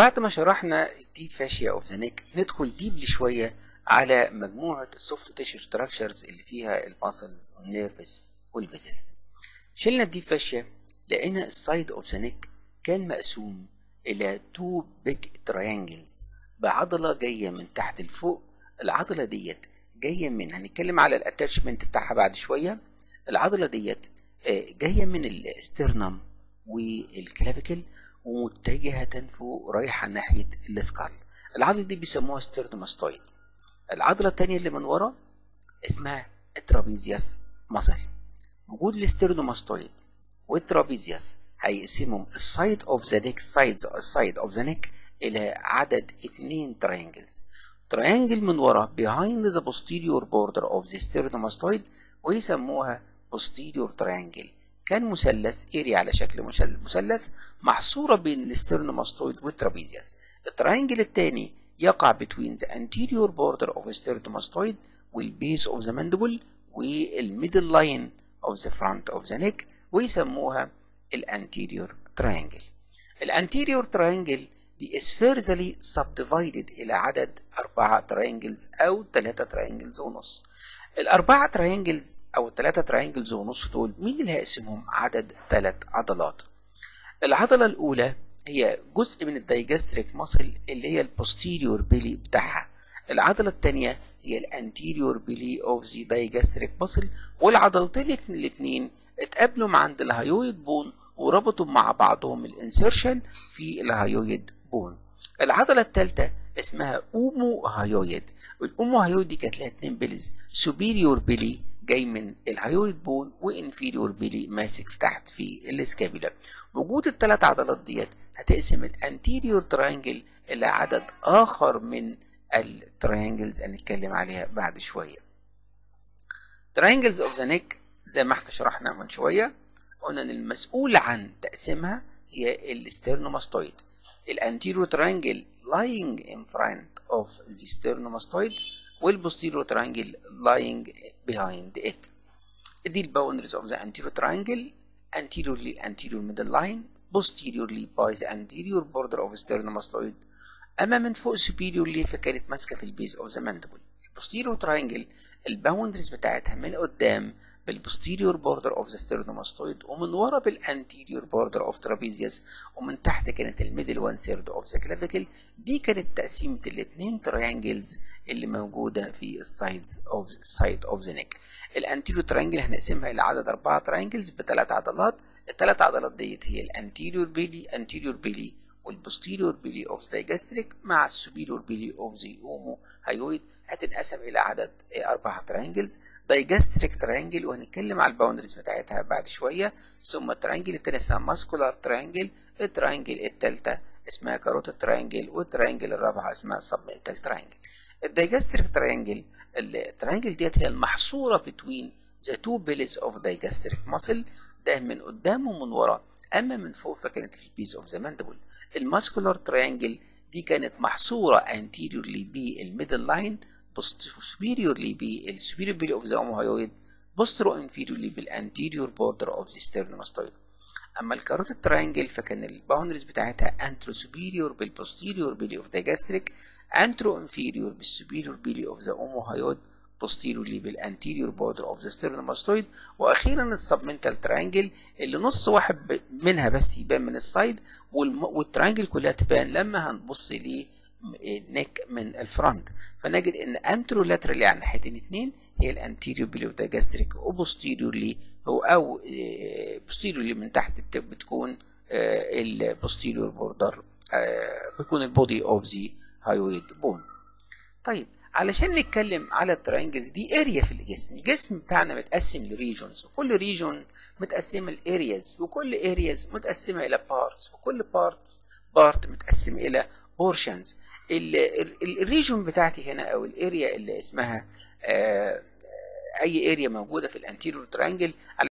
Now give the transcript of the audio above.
بعد ما شرحنا الديب فاشيا اوف ذا نيك ندخل ديبلي شويه على مجموعه السوفت تيشو ستراكشرز اللي فيها الماسلز والنيرفز والفيزلز شلنا الديب فاشيا لقينا السايد اوف ذا نيك كان مقسوم الى تو بيج تريانجلز بعضله جايه من تحت لفوق العضله ديت جايه من هنتكلم على الاتاتشمنت بتاعها بعد شويه العضله ديت جايه من الاسترنم والكلافيكل ومتجهة فوق رايحة ناحية السكال العضلة دي بيسموها ستيرنوماستويد العضلة التانية اللي من ورا اسمها الترابيزياس ماسل وجود الستيرنوماستويد والترابيزياس هيقسمهم السايد اوف ذا نيك سايدز السايد اوف ذا نيك الى عدد اتنين تريانجلز تريانجل من ورا behind the posterior border of the sternomastoid ويسموها posterior triangle كان مثلث اريا على شكل مثلث محصورة بين الاسترنوماستويد والترابيزيوس التراينجل الثاني يقع between the anterior border of the sternomastoid والبيس of the mandible والميدل لاين of the front of the neck ويسموها الانتيريور triangle الانتيريور triangle دي is furtherly subdivided إلى عدد أربعة triangles أو ثلاثة triangles ونص الأربعة تراينجلز أو الثلاثة تراينجلز ونص دول مين اللي هيقسمهم عدد ثلاث عضلات العضلة الأولى هي جزء من الدايجاستريك ماسل اللي هي البوستيريور بيلي بتاعها العضلة الثانية هي الانتيريور بيلي اوف ذا دايجاستريك ماسل والعضلتين الاثنين اتقابلوا مع عند الهايويد بون وربطوا مع بعضهم الانسيرشن في الهايويد بون العضلة الثالثة اسمها اومو هايويد الاومو هايويد دي كانت لها اتنين بيلز سوبيريور بيلي جاي من الهايويد بون وانفيريور بيلي ماسك تحت في الاسكابيلا وجود الثلاث عضلات ديت هتقسم الانتيريور تراينجل الى عدد اخر من التراينجلز هنتكلم عليها بعد شويه تراينجلز اوف ذا نيك زي ما احنا شرحنا من شويه قلنا ان المسؤول عن تقسيمها هي الاسترنوماستويد الانتيريور تراينجل lying in front of the sternomastoid والposterior triangle lying behind it. دي boundaries of the anterior triangle anteriorly anterior middle line posteriorly by the anterior border of sternomastoid أما من فوق superiorly فكانت ماسكة في البيز of the mandible. posterior triangle الباوندريز بتاعتها من قدام بالبوستيريور بوردر اوف ذا ستيرنوماستويد ومن ورا بالانتيريور بوردر اوف ترابيزيوس ومن تحت كانت الميدل وان سيرد اوف ذا كلافيكل دي كانت تقسيمه الاثنين تريانجلز اللي موجوده في السايدز اوف السايد اوف ذا نيك الانتيريور تريانجل هنقسمها الى عدد اربعه تريانجلز بثلاث عضلات الثلاث عضلات ديت هي الانتيريور بيلي انتيريور بيلي والبوستيريور بيلي اوف ذا جاستريك مع السوبيريور بيلي اوف ذا اومو هايويد هتنقسم الى عدد اربعه تريانجلز دايجاستريك تريانجل وهنتكلم على الباوندريز بتاعتها بعد شويه ثم التريانجل التاني اسمها ماسكولار تريانجل التريانجل التالتة اسمها كاروتيد تريانجل والتريانجل الرابعه اسمها سبمنتال تريانجل الدايجاستريك تريانجل التريانجل ديت هي المحصوره بتوين ذا تو بيليز اوف دايجاستريك ماسل ده من قدام ومن ورا اما من فوق فكانت في البيز اوف ذا ماندبل الماسكولار تريانجل دي كانت محصوره anteriorly بالميدل لاين superiorly بالسوبيريور بيلي اوف ذا اوموهايويد بوسترو انفيريورلي بالانتيريور بوردر اوف ذا ستيرنوماستويد اما الكاروتيد تريانجل فكان الباوندريز بتاعتها انترو سوبيريور بالبوستيريور بيلي اوف ذا جاستريك انترو انفيريور بالسوبيريور بيلي اوف ذا اوموهايويد posteriorly بالانتيريور بوردر اوف ذا ستيرنوماستويد واخيرا السبمنتال تريانجل اللي نص واحد منها بس يبان من السايد والتريانجل كلها تبان لما هنبص ليه نيك من الفرونت فنجد ان انترولاترالي على ناحيتين اتنين هي الانتيريور بيلي اوف ذا جاستريك وبوستيريورلي هو او بوستيريورلي من تحت بتكون البوستيريور بوردر بتكون البودي اوف ذا هايويد بون طيب علشان نتكلم على التراينجلز دي اريا في الجسم الجسم بتاعنا متقسم لريجونز وكل ريجون متقسمه لارياز وكل ارياز متقسمه الى بارتس وكل بارتس بارت متقسم الى بورشنز الريجون بتاعتي هنا او الاريا اللي اسمها اي اريا موجوده في الانتيريور ترينجل